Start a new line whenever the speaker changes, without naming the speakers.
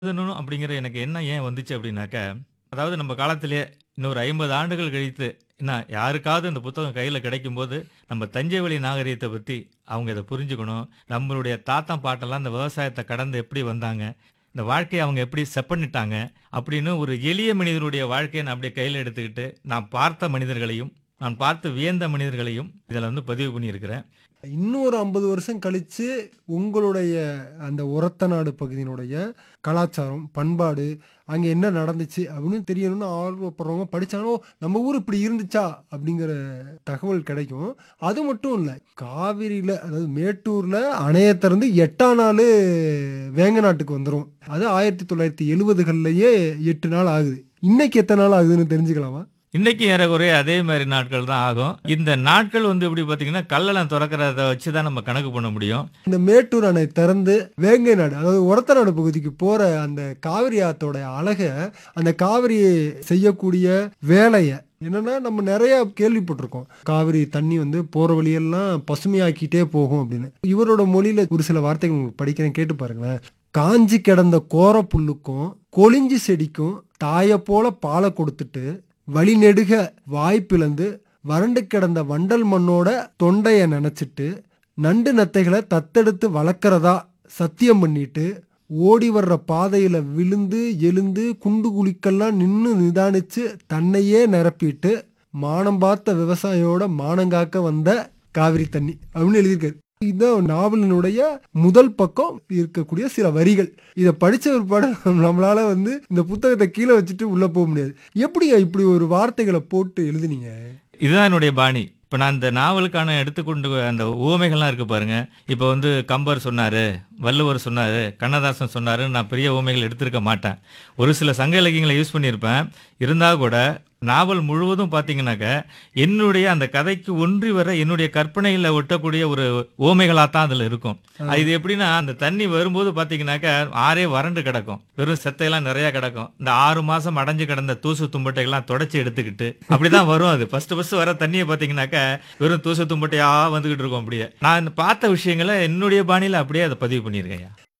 எழுதணும் அப்படிங்கிற எனக்கு எண்ணம் ஏன் வந்துச்சு அப்படின்னாக்க, அதாவது நம்ம காலத்திலேயே இன்னொரு 50 ஆண்டுகள் கழித்து, என்ன யாருக்காவது இந்த புத்தகம் கையில கிடைக்கும்போது, நம்ம தஞ்சை வழி நாகரீகத்த பத்தி அவங்க இத புரிஞ்சுக்கணும். நம்மளுடைய தாத்தன், பாட்டெல்லாம் இந்த விவசாயத்த கடந்து எப்படி வந்தாங்க? இந்த வாழ்க்கைய அவங்க எப்படி செப்பனிட்டாங்க? அப்படின்னு ஒரு எளிய மனிதனுடைய வாழ்க்கைய நான் அப்படியே கையில எடுத்துக்கிட்டு, நான் பார்த்த மனிதர்களையும், நான் பார்த்து வியந்த மனிதர்களையும் இதில வந்து பதிவு பண்ணியிருக்கிறேன்.
இன்னொரு 50 வருஷம் கழிச்சு, உங்களுடைய அந்த ஒரத்த நாடு பகுதியினுடைய கலாச்சாரம், பண்பாடு, அங்க என்ன நடந்துச்சு அப்படின்னு தெரியணும்னு ஆர்வப்படுறவங்க படிச்சாங்கன்னா, "ஓ! நம்ம ஊர் இப்படி இருந்துச்சா?" அப்படிங்கிற தகவல் கிடைக்கும். அது மட்டும் இல்ல, காவிரியில அதாவது மேட்டூர்ல அணைய திறந்து 8ஆம் நாளு வேங்க நாட்டுக்கு வந்துரும். அது 1970கள்லயே 8 நாள் ஆகுது. இன்னைக்கு எத்தன நாள் ஆகுதுன்னு தெரிஞ்சுக்கலாமா?
இன்னைக்கு ஏறக்குறைய அதே மாரி நாட்கள் தான் ஆகும். இந்த நாட்கள் வந்து எப்படி பார்த்தீங்கன்னா, கல்லணை தொறக்கிறத வச்சு தான் நம்ம கணக்கு பண்ண முடியும்.
இந்த மேட்டூர் அணை திறந்து வேங்கை நாடு, அதாவது ஒரத்த நாடு பகுதிக்கு போற அந்த காவிரி ஆத்தோட அழக, அந்த காவிரி செய்யக்கூடிய வேலைய என்னன்னா, நம்ம நெறைய கேள்விப்பட்டிருக்கோம். காவிரி தண்ணி வந்து போற வழியெல்லாம் பசுமையாக்கிட்டே போகும் அப்படின்னு. இவரோட மொழியில ஒரு சில வார்த்தைகள் உங்களுக்கு படிக்கிறேன் கேட்டு பாருங்களேன். "காஞ்சு கிடந்த கோர புல்லுக்கும், கொழிஞ்சு செடிக்கும் தாயப் போல பால கொடுத்துட்டு, வழி நெடுக வாய் பிளந்து, வறண்டு கிடந்த வண்டல் மண்ணோட தொண்டைய நனைச்சிட்டு, நண்டு நத்தைகள தத்தெடுத்து வளர்க்கறதா சத்தியம் பண்ணிட்டு, ஓடி வர்ற பாதையில விழுந்து, எழுந்து, குண்டு குழிக்கெல்லாம் நின்னு நிதானிச்சு, தன்னையே நிரப்பிட்டு, மானம் பார்த்த விவசாயியோட மானங்காக்க வந்த காவிரி தண்ணி அப்படின்னு எழுதியிருக்காரு. இதுதான் நாவலினுடைய முதல் பக்கம் இருக்கக்கூடிய சில வரிகள். இத படிச்ச பிற்பாடு நம்மளால வந்து இந்த புத்தகத்த கீழ வச்சுட்டு உள்ள போ முடியாது. எப்படிங்க இப்படி ஒரு வார்த்தைகள போட்டு எழுதுனீங்க?
இதுதான் என்னுடைய பாணி. இப்ப நான் இந்த நாவலுக்கான எடுத்துக்கொண்டு அந்த உவமைகள்லாம் இருக்கு பாருங்க. இப்ப வந்து கம்பர் சொன்னாரு, வள்ளுவர் சொன்னாரு, கண்ணதாசன் சொன்னாருன்னு நான் பெரிய உவமைகள் எடுத்திருக்க மாட்டேன். ஒரு சில சங்க இலக்கியங்கள யூஸ் பண்ணியிருப்பேன். இருந்தா கூட நாவல் முழுவதும் பார்த்தீங்கன்னாக்க, என்னுடைய அந்த கதைக்கு ஒன்றி வர என்னுடைய கற்பனையில ஒட்டக்கூடிய ஒரு உவமைகளா தான் அதுல இருக்கும்.
ஆ.
இது எப்படின்னா, அந்த தண்ணி வரும்போது பார்த்தீங்கன்னாக்க, ஆறே வறண்டு கிடக்கும். வெறும் செத்தையெல்லாம் நெறைய கிடக்கும். இந்த 6 மாசம் அடைஞ்சு கிடந்த தூசு தும்பட்டைகள்லாம் தொடச்சு எடுத்துக்கிட்டு, அப்படிதான் வரும் அது. ஃபர்ஸ்ட் ஃபர்ஸ்ட் வர தண்ணிய பார்த்தீங்கன்னாக்க, வெறும் தூசு தும்பட்டையா வந்துகிட்டு இருக்கும் அப்படியே. நான் பார்த்த விஷயங்கள என்னுடைய பாணியில அப்படியே அத பதிவு பண்ணியிருக்கேன்யா.